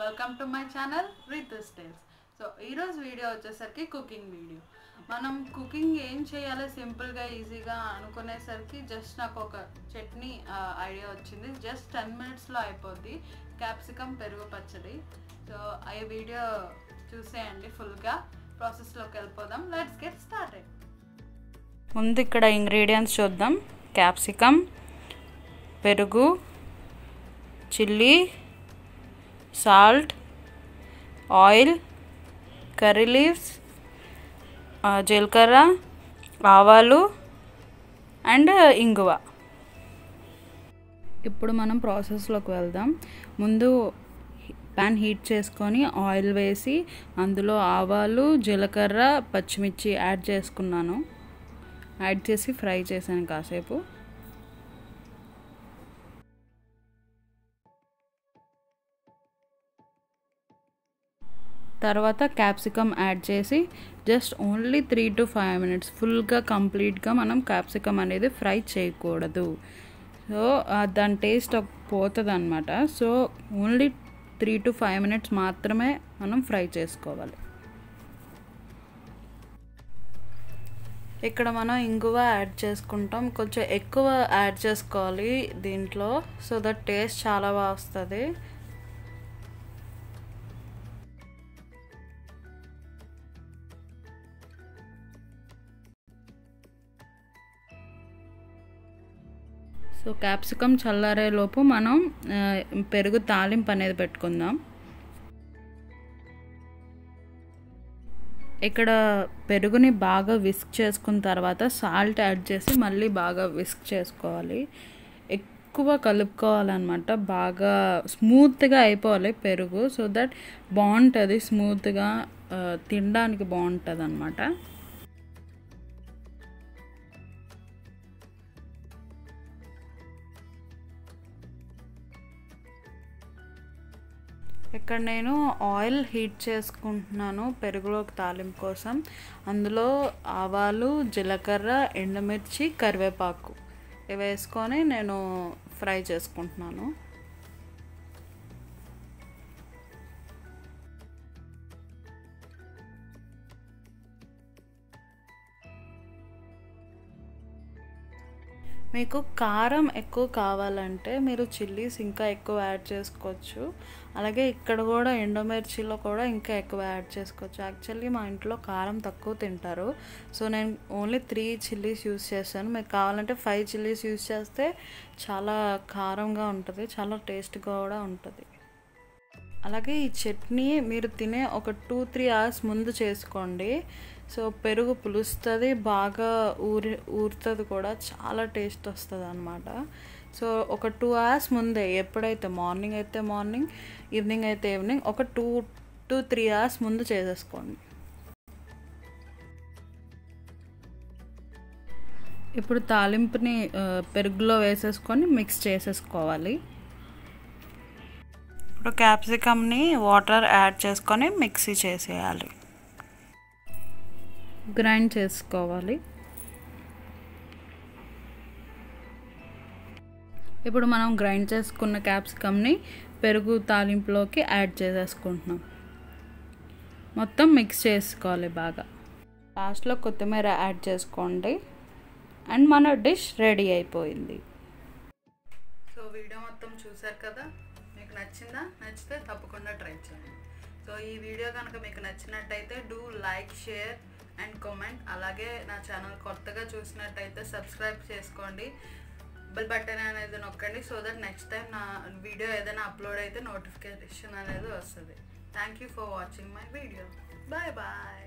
welcome to my channel Ritu styles so ఈరోజు video వచ్చేసరికి cooking video మనం కుకింగ్ ఏం చేయాలో సింపుల్గా ఈజీగా అనుకునేసరికి జస్ట్ నాకు ఒక చట్నీ ఐడియా వచ్చింది జస్ట్ టెన్ మినిట్స్లో అయిపోద్ది క్యాప్సికమ్ పెరుగు పచ్చడి సో ఆ వీడియో చూసేయండి ఫుల్గా ప్రాసెస్లోకి వెళ్ళిపోదాం లెట్స్ గెట్ స్టార్టెడ్ ముందు ఇక్కడ ఇంగ్రీడియంట్స్ చూద్దాం క్యాప్సికమ్ పెరుగు chilli salt oil curry leaves జీలకర్ర ఆవాలు అండ్ ఇంగువ ఇప్పుడు మనం ప్రాసెస్లోకి వెళ్దాం ముందు ప్యాన్ హీట్ చేసుకొని ఆయిల్ వేసి అందులో ఆవాలు జీలకర్ర పచ్చిమిర్చి యాడ్ చేసుకున్నాను యాడ్ చేసి ఫ్రై చేశాను కాసేపు తర్వాత క్యాప్సికమ్ యాడ్ చేసి just only three to five minutes ఫుల్గా కంప్లీట్గా మనం క్యాప్సికమ్ అనేది ఫ్రై చేయకూడదు సో దాని టేస్ట్ పోతుంది అనమాట so only three to five minutes మాత్రమే మనం ఫ్రై చేసుకోవాలి ఇక్కడ మనం ఇంగువ యాడ్ చేసుకుంటాం కొంచెం ఎక్కువ యాడ్ చేసుకోవాలి దీంట్లో సో దట్ టేస్ట్ చాలా బాగా వస్తుంది సో క్యాప్సికమ్ చల్లారే లోపు మనం పెరుగు తాలింపు అనేది పెట్టుకుందాం ఇక్కడ పెరుగుని బాగా విస్క్ చేసుకున్న తర్వాత సాల్ట్ యాడ్ చేసి మళ్ళీ బాగా విస్క్ చేసుకోవాలి ఎక్కువ కలుపుకోవాలన్నమాట బాగా స్మూత్గా అయిపోవాలి పెరుగు సో దట్ బాగుంటుంది స్మూత్గా తినడానికి బాగుంటుంది అనమాట ఇక్కడ నేను ఆయిల్ హీట్ చేసుకుంటున్నాను పెరుగులోకి తాలింపు కోసం అందులో ఆవాలు జీలకర్ర ఎండుమిర్చి కరివేపాకు ఇవి వేసుకొని నేను ఫ్రై చేసుకుంటున్నాను మీకు కారం ఎక్కువ కావాలంటే మీరు చిల్లీస్ ఇంకా ఎక్కువ యాడ్ చేసుకోవచ్చు అలాగే ఇక్కడ కూడా ఎండోమిర్చిలో కూడా ఇంకా ఎక్కువ యాడ్ చేసుకోవచ్చు యాక్చువల్లీ మా ఇంట్లో కారం తక్కువ తింటారు సో నేను ఓన్లీ త్రీ చిల్లీస్ యూస్ చేశాను మీకు కావాలంటే ఫైవ్ చిల్లీస్ యూస్ చేస్తే చాలా కారంగా ఉంటుంది చాలా టేస్ట్గా కూడా ఉంటుంది అలాగే ఈ చట్నీ మీరు తినే ఒక టూ త్రీ అవర్స్ ముందు చేసుకోండి సో పెరుగు పులుస్తుంది బాగా ఊరి ఊరుతుంది కూడా చాలా టేస్ట్ వస్తుంది అనమాట సో ఒక టూ అవర్స్ ముందే ఎప్పుడైతే మార్నింగ్ అయితే మార్నింగ్ ఈవినింగ్ అయితే ఈవినింగ్ ఒక టూ టూ త్రీ అవర్స్ ముందు చేసేసుకోండి ఇప్పుడు తాలింపుని పెరుగులో వేసేసుకొని మిక్స్ చేసేసుకోవాలి ఇప్పుడు క్యాప్సికమ్ని వాటర్ యాడ్ చేసుకొని మిక్సీ చేసేయాలి గ్రైండ్ చేసుకోవాలి ఇప్పుడు మనం గ్రైండ్ చేసుకున్న క్యాప్సికమ్ని పెరుగు తాలింపులోకి యాడ్ చేసేసుకుంటున్నాం మొత్తం మిక్స్ చేసుకోవాలి బాగా లాస్ట్లో కొత్తిమీర యాడ్ చేసుకోండి అండ్ మన డిష్ రెడీ అయిపోయింది సో వీడియో మొత్తం చూసారు కదా మీకు నచ్చిందా నచ్చితే తప్పకుండా ట్రై చేయండి సో ఈ వీడియో కనుక మీకు నచ్చినట్టయితే do like share and comment అలాగే నా ఛానల్ కొత్తగా చూసినట్టయితే సబ్స్క్రైబ్ చేసుకోండి బెల్ బటన్ అనేది నొక్కండి సో దట్ నెక్స్ట్ టైం నా వీడియో ఏదైనా అప్లోడ్ అయితే నోటిఫికేషన్ అనేది వస్తుంది thank you for watching my video bye bye